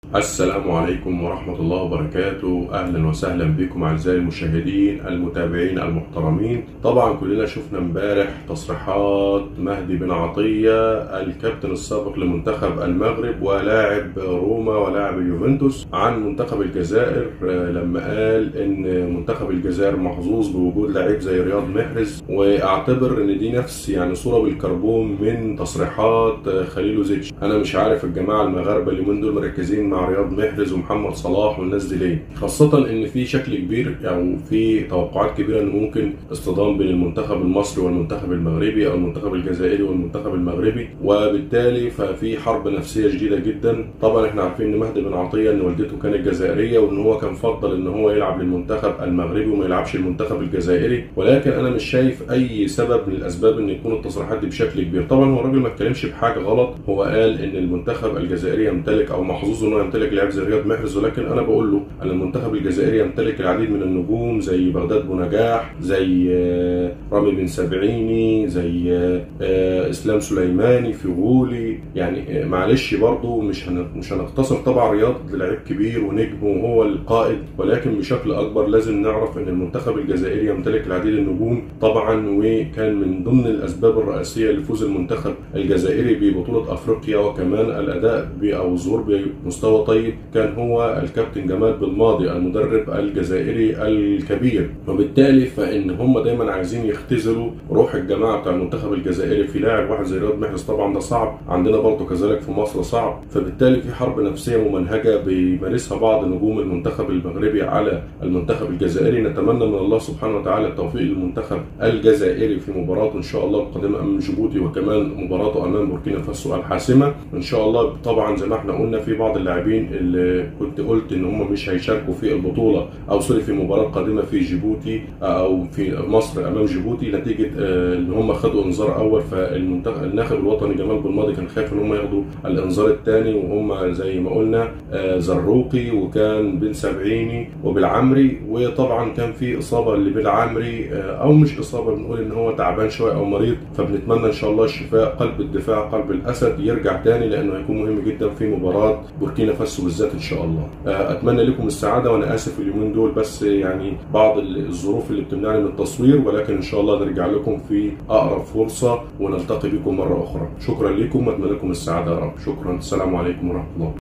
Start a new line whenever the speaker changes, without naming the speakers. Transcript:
السلام عليكم ورحمة الله وبركاته أهلا وسهلا بكم أعزائي المشاهدين المتابعين المحترمين طبعا كلنا شفنا امبارح تصريحات مهدي بن عطية الكابتن السابق لمنتخب المغرب ولاعب روما ولاعب يوفنتوس عن منتخب الجزائر آه، لما قال ان منتخب الجزائر محظوظ بوجود لعيب زي رياض محرز واعتبر ان دي نفس يعني صورة بالكربون من تصريحات آه، خليلوزيتش انا مش عارف الجماعة المغاربة اليومين دول مركزين مع رياض محرز ومحمد صلاح والناس دي ليه خاصة ان في شكل كبير او في توقعات كبيرة ان ممكن اصطدام بين المنتخب المصري والمنتخب المغربي او المنتخب الجزائري والمنتخب المغربي وبالتالي ففي حرب نفسية شديدة جدا طبعا احنا عارفين ان مهدي بن عطية ان والدته كانت جزائرية وان هو كان فضل ان هو يلعب للمنتخب المغربي وما يلعبش المنتخب الجزائري ولكن انا مش شايف اي سبب من الاسباب ان يكون التصريحات دي بشكل كبير طبعا هو الراجل ما اتكلمش بحاجة غلط هو قال ان المنتخب الجزائري يمتلك او محظوظ انه يمتلك لاعب زي رياض محرز ولكن انا بقول له ان المنتخب الجزائري يمتلك العديد من النجوم زي بغداد بونجاح زي آه، رامي بن سبعيني زي آه، آه، اسلام سليماني في غولي يعني آه، معلش برضه مش هن- مش هنختصر طبعا رياض لعيب كبير ونجم وهو القائد ولكن بشكل اكبر لازم نعرف ان المنتخب الجزائري يمتلك العديد من النجوم طبعا وكان من ضمن الاسباب الرئيسيه لفوز المنتخب الجزائري ببطوله افريقيا وكمان الاداء ب- او الظهور بمستوى طيب كان هو الكابتن جمال بالماضي المدرب الجزائري الكبير وبالتالي فان هم دايما عايزين يختزلوا روح الجماعه بتاع المنتخب الجزائري في لاعب واحد زي رياض محرز طبعا ده صعب عندنا برضه كذلك في مصر صعب فبالتالي في حرب نفسيه ممنهجه بيمارسها بعض نجوم المنتخب المغربي على المنتخب الجزائري نتمنى من الله سبحانه وتعالى التوفيق للمنتخب الجزائري في مباراته ان شاء الله القادمه امام جيبوتي وكمان مباراته امام بوركينا فاسو الحاسمه ان شاء الله طبعا زي ما احنا قلنا في بعض اللاعبين اللي كنت قلت ان هم مش هيشاركوا في البطوله او سوري في مباراه قادمه في جيبوتي او في مصر امام جيبوتي نتيجه آه، ان هم خدوا انذار اول فالمنتخب الناخب الوطني جمال بالماضي كان خايف ان هم ياخدوا الانذار الثاني وهم زي ما قلنا آه، زروقي وكان بن سبعيني وبالعمري وطبعا كان في اصابه لبالعمري آه، او مش اصابه بنقول ان هو تعبان شويه او مريض فبنتمنى ان شاء الله الشفاء قلب الدفاع قلب الاسد يرجع تاني لانه هيكون مهم جدا في مباراه بوركينا فاسو بالذات ان شاء الله آه، اتمنى لكم السعاده وانا اسف اليومين دول بس يعني بعض الظروف اللي بتمنعني من التصوير ولكن ان شاء الله نرجع لكم في اقرب فرصه ونلتقي بكم مره اخرى شكرا لكم واتمنى لكم السعاده يا رب شكرا السلام عليكم ورحمه الله